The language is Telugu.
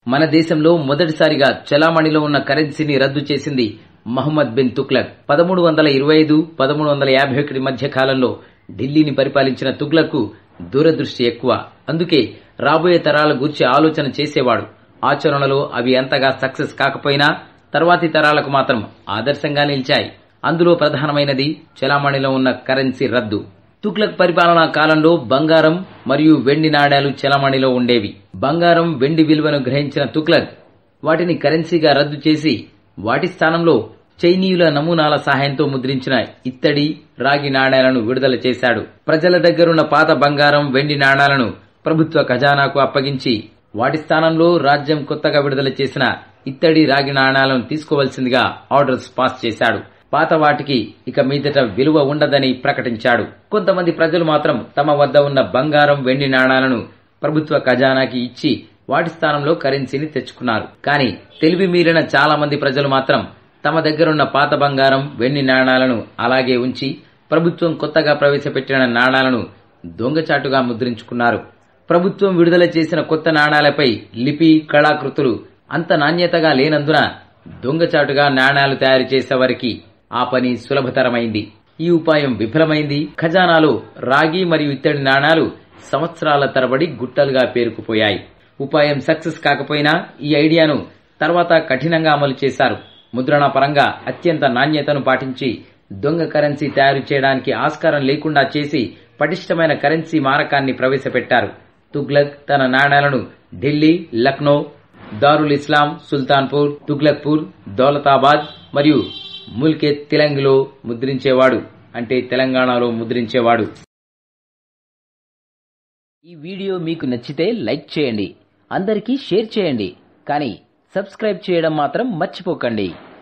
మన దేశంలో మొదటిసారిగా చలామణిలో ఉన్న కరెన్సీని రద్దు చేసింది మహమ్మద్ బిన్ తుగ్లక్ పదమూడు వందల ఇరవై ఐదు పదమూడు వందల యాభై ఒకటి మధ్య కాలంలో ఢిల్లీని పరిపాలించిన తుగ్లక్ దూరదృష్టి ఎక్కువ అందుకే రాబోయే తరాల గురించి ఆలోచన చేసేవాడు ఆచరణలో అవి అంతగా సక్సెస్ కాకపోయినా తర్వాతి తరాలకు మాత్రం ఆదర్శంగా నిలిచాయి అందులో ప్రధానమైనది చలామణిలో ఉన్న కరెన్సీ రద్దు తుగ్లక్ పరిపాలనా కాలంలో బంగారం మరియు వెండి నాణేలు చలామణిలో ఉండేవి బంగారం వెండి విలువను గ్రహించిన తుగ్లక్ వాటిని కరెన్సీగా రద్దు చేసి వాటి స్థానంలో చైనీయుల నమూనాల సహాయంతో ముద్రించిన ఇత్తడి రాగి నాణేలను విడుదల చేశాడు ప్రజల దగ్గరున్న పాత బంగారం వెండి నాణాలను ప్రభుత్వ ఖజానాకు అప్పగించి వాటి స్థానంలో రాజ్యం కొత్తగా విడుదల చేసిన ఇత్తడి రాగి నాణాలను తీసుకోవలసిందిగా ఆర్డర్స్ పాస్ చేశాడు పాత వాటికి ఇక మీదట విలువ ఉండదని ప్రకటించాడు కొంతమంది ప్రజలు మాత్రం తమ వద్ద ఉన్న బంగారం వెండి నాణాలను ప్రభుత్వ ఖజానాకి ఇచ్చి వాటి స్థానంలో కరెన్సీని తెచ్చుకున్నారు కానీ తెలివి మీరిన చాలా మంది ప్రజలు మాత్రం తమ దగ్గరున్న పాత బంగారం వెండి నాణాలను అలాగే ఉంచి ప్రభుత్వం కొత్తగా ప్రవేశపెట్టిన నాణాలను దొంగచాటుగా ముద్రించుకున్నారు ప్రభుత్వం విడుదల చేసిన కొత్త నాణాలపై లిపి కళాకృతులు అంత నాణ్యతగా లేనందున దొంగచాటుగా నాణాలు తయారు చేసేవారికి ఆ పని సులభతరమైంది ఈ ఉపాయం విఫలమైంది ఖజానాలో రాగి మరియు ఇత్తడి నాణాలు సంవత్సరాల తరబడి గుట్టలుగా పేరుకుపోయాయి ఉపాయం సక్సెస్ కాకపోయినా ఈ ఐడియాను తర్వాత కఠినంగా అమలు చేశారు ముద్రణ పరంగా అత్యంత నాణ్యతను పాటించి దొంగ కరెన్సీ తయారు చేయడానికి ఆస్కారం లేకుండా చేసి పటిష్టమైన కరెన్సీ మారకాన్ని ప్రవేశపెట్టారు తుగ్లక్ తన నాణాలను ఢిల్లీ లక్నో దారుల్ ఇస్లాం సుల్తాన్పూర్ తుగ్లక్పూర్ దౌలతాబాద్ మరియు ముల్కే తిలంగిలో ముద్రించేవాడు అంటే తెలంగాణలో ముద్రించేవాడు ఈ వీడియో మీకు నచ్చితే లైక్ చేయండి అందరికీ షేర్ చేయండి కానీ సబ్స్క్రైబ్ చేయడం మాత్రం మర్చిపోకండి